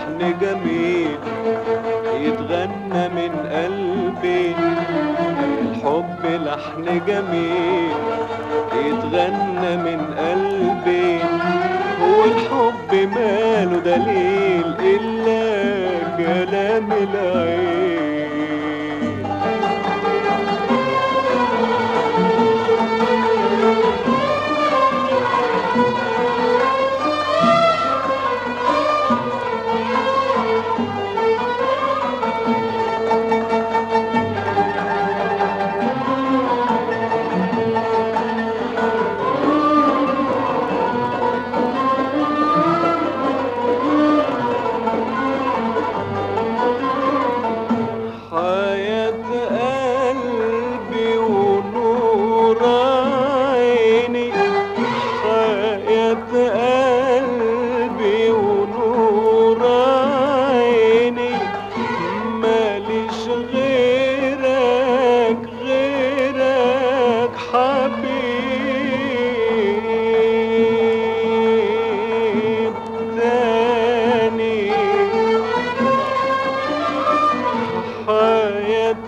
لحن جميل يتغنى من قلبي الحب لحن جميل يتغنى من قلبي هو الحب ماله دليل إلا كلام العين حياة قلبي ونور عيني حياة قلبي ونور عيني ماليش غيرك غيرك حبيب تاني حياة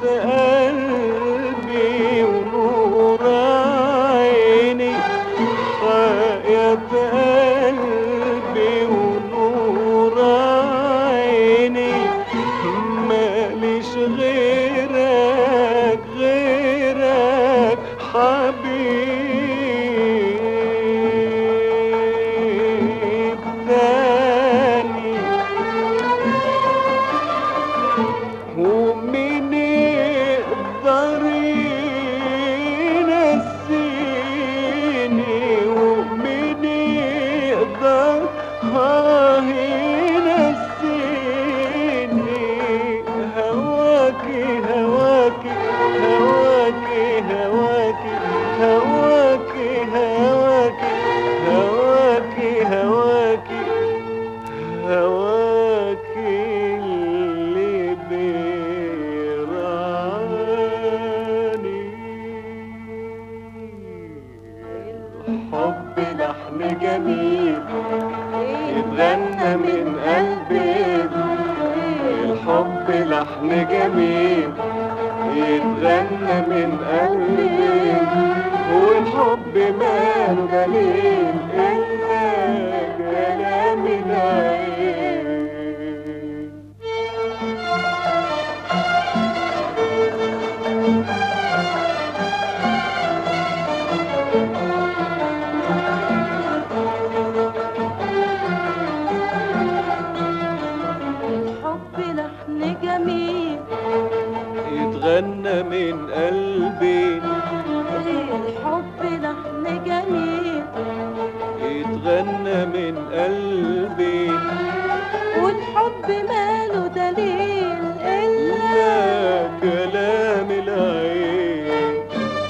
قلبي ونور عيني حياة قلبي ونور عيني ماليش غيرك غيرك حبيب تاني ومين يقدر ينسيني ومين يقدر آه ينسيني هواكي هواكي هواكي هواكي هواكي هواكي هواكي هواكي هواكي اللي بيرعاني الحب لحن جميل يتغنى من قلبي الحب لحن جميل يتغنى من قلبي والحب ماله دليل إلا كلام العين الحب لحن جميل يتغنى من قلبي الحب لحن جميل يتغنى من قلبي والحب ماله دليل إلا لا كلام العين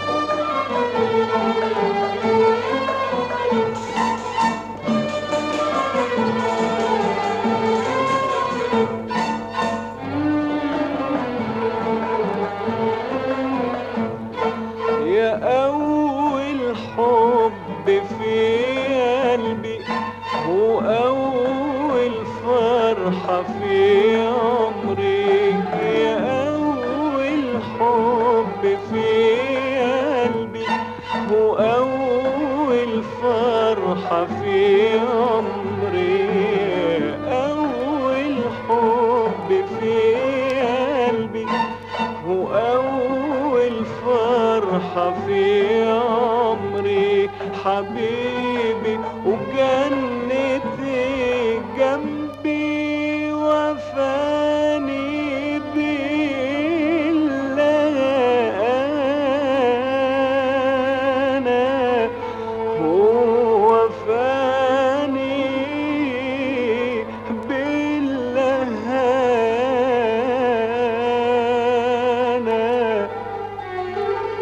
يا أول حب في قلبي هو أول فرحة في عمري يا أول حب في قلبي هو أول فرحة في عمري أول حب في قلبي هو أول فرحة في عمري حبيبي وجنتي جنبي وفاني بالله هو فاني بالله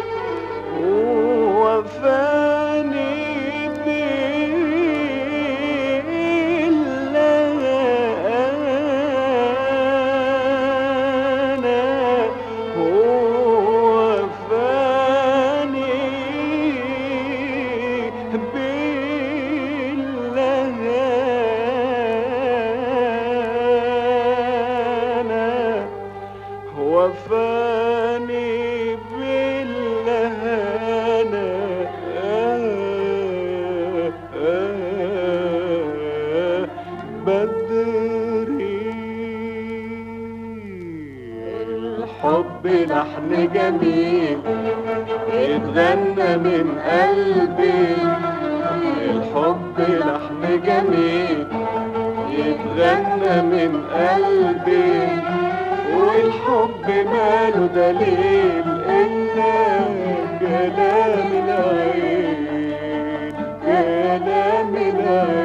وفاني وفاني بالهنا آه آه بدري الحب لحن جميل يتغنى من قلبي الحب لحن جميل يتغنى من قلبي والحب ماله دليل إلا كلام العين كلام العين